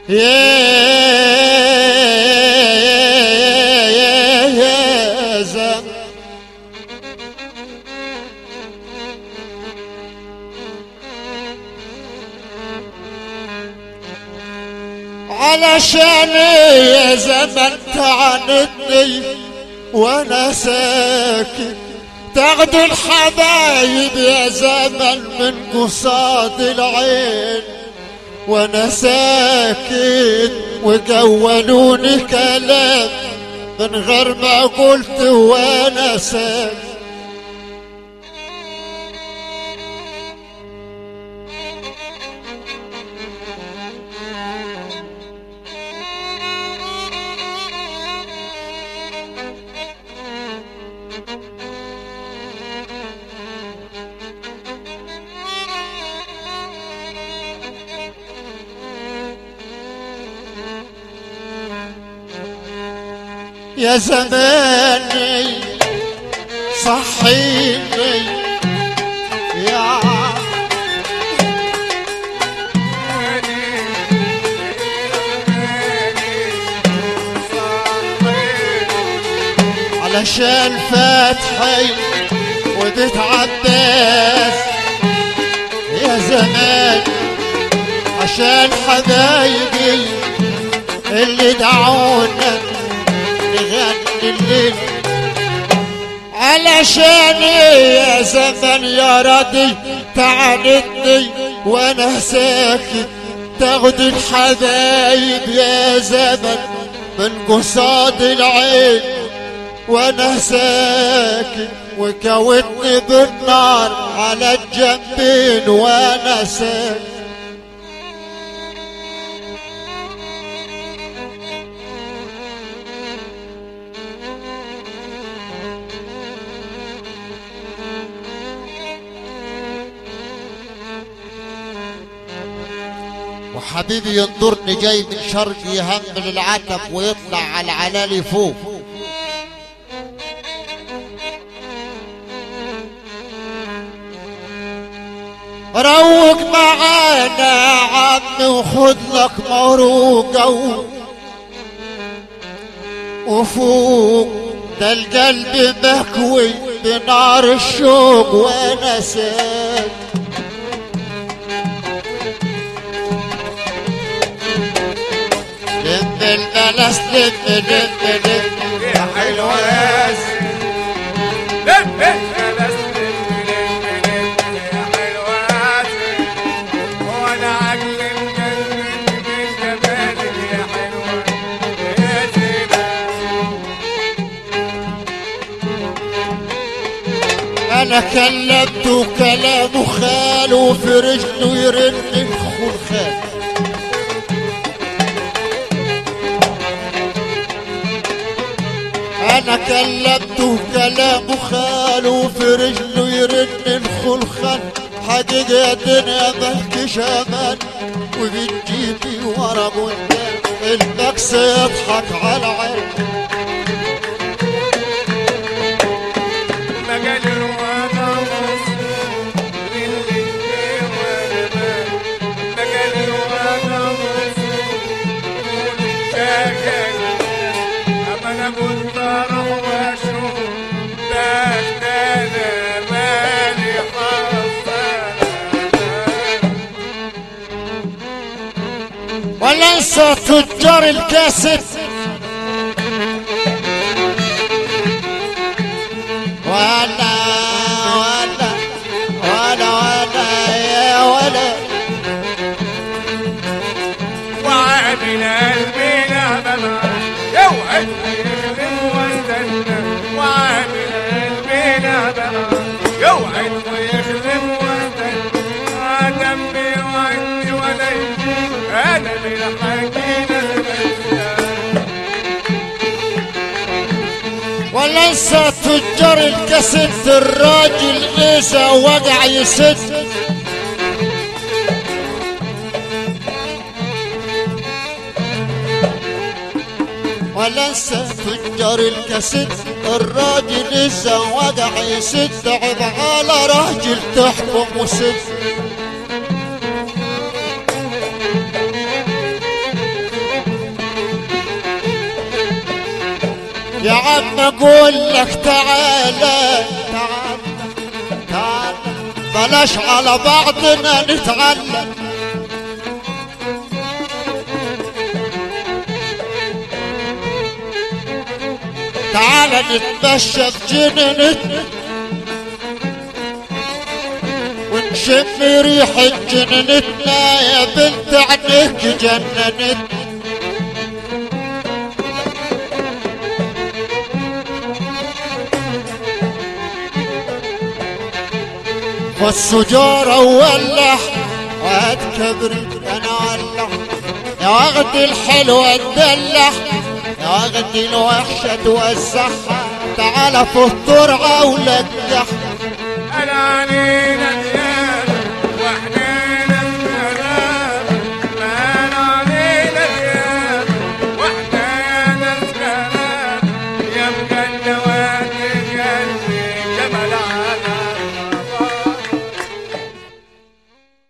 يا زمان علشان يا زمن تعاندني وانا ساكت تاخد الحبايب يا زمن من قصاد العين وانا ساكت وجولوني كلام من غير ما قلت وانا ساكت يا زماني صحيني يا علشان فتحي وبيت عباس يا زمان عشان حبايبي اللي دعونا نغني الليل علشان يا زمن يا راضي تعاندني وانا ساكت تاخد الحبايب يا زمن من قصاد العين وانا ساكت وكوتني بالنار على الجنبين وانا ساكت وحبيبي ينظرني جاي من شرق يهمل العتب ويطلع على العلالي فوق روق معانا يا عمي وخد لك مروقة و- وفوق ده القلب مكوي بنار الشوق وانا ساك لم البلس لم لم لم يا حلوة يا سيدي لم بس لم لم لم يا حلوة يا سيدي وانا عقل مجنن من جمالك يا حلوة يا سيدي انا كلمته كلامه خال وفي رجله يرن الخول خال انا كلمته كلامه خال وفي رجله يرن الخول خال حقيقة يا دنيا ملكش امان وبتجيبي ورا قدام المكس يضحك على عين مجال الوضع مصروف للي جه وانا بال مجال الوضع مصروف شاكل اما انا كنت اروح واشوف بخت انا مالي حصل ولا انسى تجار الكاسيت ولا ولا ولا ولا يا ولا وعامل قلبي لعبة معاه اوعى يخدم واستنى وعامل قلبي لعبة معاه اوعى يخدم واستنى جنبي وعندي ولا يجي انا بالحكي ولا انسى تجار الكاسيت الراجل اذا وقع يسد ولا انسى تجار الكاسيت الراجل اذا وقع يسد عيب على راجل تحكم وسد يا عم اقول لك تعالى تعال تعال بلاش على بعضنا نتعلم تعال نتمشى بجننتنا ونشم ريحة جننتنا يا بنت عنك جننتنا والسجارة ولح واد كبرت انا ولح يا وغد الحلوة تدلح يا وغد الوحشة توسعها تعال في الطرعة ولقح انا علينا ديانة واحنا نسكران ما انا علينا ديانة واحنا نسكران يا مجنة وادي